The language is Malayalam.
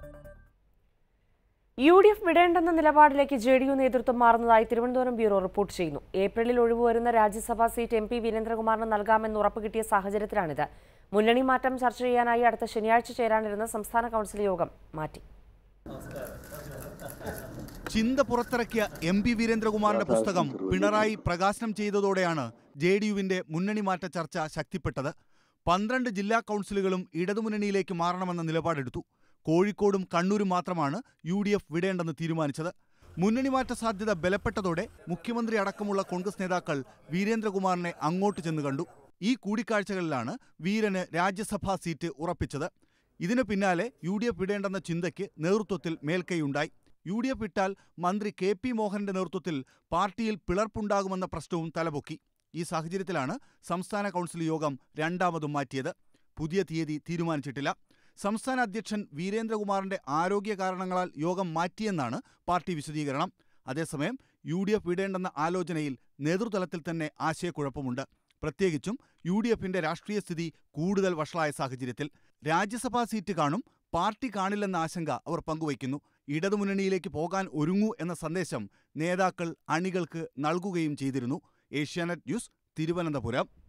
യു ഡി എഫ് വിടേണ്ടെന്ന നിലപാടിലേക്ക് ജെ ഡി യു നേതൃത്വം മാറുന്നതായി തിരുവനന്തപുരം ബ്യൂറോ റിപ്പോർട്ട് ചെയ്യുന്നു ഏപ്രിലിൽ ഒഴിവുവരുന്ന രാജ്യസഭാ സീറ്റ് എം പി വീരേന്ദ്രകുമാറിന് നൽകാമെന്ന് ഉറപ്പ് കിട്ടിയ സാഹചര്യത്തിലാണിത് മുന്നണി മാറ്റം ചർച്ച ചെയ്യാനായി അടുത്ത ശനിയാഴ്ച ചേരാനിരുന്ന സംസ്ഥാന കൗൺസിൽ യോഗം മാറ്റി ചിന്ത പുറത്തിറക്കിയ എം പി വീരേന്ദ്രകുമാറിന്റെ പുസ്തകം പിണറായി പ്രകാശനം ചെയ്തതോടെയാണ് ജെ ഡി യുവിന്റെ മുന്നണി മാറ്റ ചർച്ച ശക്തിപ്പെട്ടത് പന്ത്രണ്ട് ജില്ലാ കൗൺസിലുകളും ഇടതുമുന്നണിയിലേക്ക് മാറണമെന്ന നിലപാടെടുത്തു കോഴിക്കോടും കണ്ണൂരും മാത്രമാണ് യു ഡി എഫ് വിടേണ്ടെന്ന് തീരുമാനിച്ചത് മുന്നണി മാറ്റ സാധ്യത ബലപ്പെട്ടതോടെ മുഖ്യമന്ത്രി അടക്കമുള്ള കോൺഗ്രസ് നേതാക്കൾ വീരേന്ദ്രകുമാറിനെ അങ്ങോട്ട് ചെന്ന് കണ്ടു ഈ കൂടിക്കാഴ്ചകളിലാണ് വീരന് രാജ്യസഭാ സീറ്റ് ഉറപ്പിച്ചത് ഇതിനു പിന്നാലെ യു ഡി എഫ് വിടേണ്ടെന്ന ചിന്തയ്ക്ക് നേതൃത്വത്തിൽ മേൽക്കൈയുണ്ടായി യു ഡി എഫ് ഇട്ടാൽ മന്ത്രി കെ പി മോഹന്റെ നേതൃത്വത്തിൽ പാർട്ടിയിൽ പിളർപ്പുണ്ടാകുമെന്ന പ്രശ്നവും തലപൊക്കി ഈ സാഹചര്യത്തിലാണ് സംസ്ഥാന കൗൺസിൽ യോഗം രണ്ടാമതും മാറ്റിയത് പുതിയ തീയതി തീരുമാനിച്ചിട്ടില്ല സംസ്ഥാന അധ്യക്ഷൻ വീരേന്ദ്രകുമാറിന്റെ ആരോഗ്യ കാരണങ്ങളാൽ യോഗം മാറ്റിയെന്നാണ് പാർട്ടി വിശദീകരണം അതേസമയം യു ഡി എഫ് വിടേണ്ടെന്ന ആലോചനയിൽ നേതൃതലത്തിൽ തന്നെ ആശയക്കുഴപ്പമുണ്ട് പ്രത്യേകിച്ചും യു ഡി എഫിന്റെ രാഷ്ട്രീയ സ്ഥിതി കൂടുതൽ വഷളായ സാഹചര്യത്തിൽ രാജ്യസഭാ സീറ്റ് കാണും പാർട്ടി കാണില്ലെന്ന ആശങ്ക അവർ പങ്കുവയ്ക്കുന്നു ഇടതുമുന്നണിയിലേക്ക് പോകാൻ ഒരുങ്ങൂ എന്ന സന്ദേശം നേതാക്കൾ അണികൾക്ക് നൽകുകയും ചെയ്തിരുന്നു ഏഷ്യാനെറ്റ് ന്യൂസ് തിരുവനന്തപുരം